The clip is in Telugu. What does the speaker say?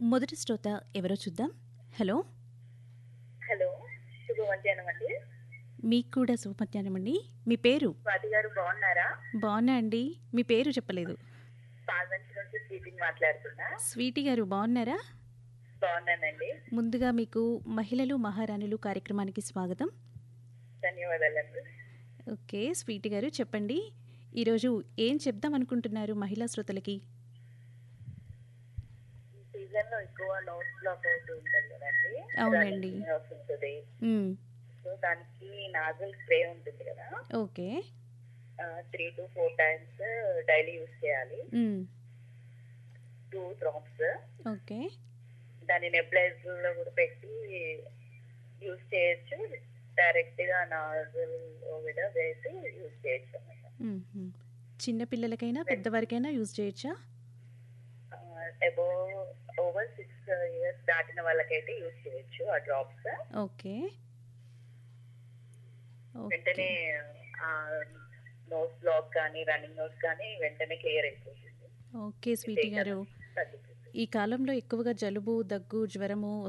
మొదటి శ్రోత ఎవరో చూద్దాం హలో హలో శుభ మధ్యాహ్నం అండి మీకు కూడా శుభ మధ్యాహ్నం అండి మీ పేరు స్వాతి గారు బాగున్నారా బాగున్నా అండి మీ పేరు చెప్పలేదు పాల్వంచి నుంచి స్వీటింగ్ మాట్లాడుతున్నా స్వీటీ గారు బాగున్నారా బాగున్నానండి ముందుగా మీకు మహిళలు మహారాణులు కార్యక్రమానికి స్వాగతం ధన్యవాదాలండి ఓకే స్వీటీ గారు చెప్పండి ఈరోజు ఏం చెప్దాం అనుకుంటున్నారు మహిళా శ్రోతలకి ఈ సీజన్ లో ఎక్కువ నోట్స్ బ్లాక్ అవుతూ ఉంటుంది కదండి అవునండి. Running వస్తుంటుంది మ్మ్. సో దానికి నాజల్ స్ప్రే ఉంటుంది కదా okay three to four times daily use చేయాలి మ్మ్. టూ డ్రాప్స్ ఓకే దాన్ని నెబ్లైజర్ లో కూడా పెట్టి యూస్ చేయొచ్చు డైరెక్ట్ గా నాజల్ కూడా వేసి యూస్ చేయొచ్చు అన్నమాట మ్మ్. చిన్న పిల్లలకైనా పెద్దవారికైనా యూజ్ చేయొచ్చా అబో ఓవర్ సిక్స్ ఇయర్స్ దాటిన వాళ్ళకైతే యూజ్ చేయొచ్చు ఆ డ్రాప్స్ ఓకే వెంటనే ఓకే ఆ నోస్ బ్లాక్ కానీ రన్నింగ్ నోస్ కానీ వెంటనే క్లియర్ అయిపోతుంది ఓకే స్వీటీ గారు తగ్గుతుంది ఈ కాలంలో ఎక్కువగా జలుబు దగ్గు జ్వరము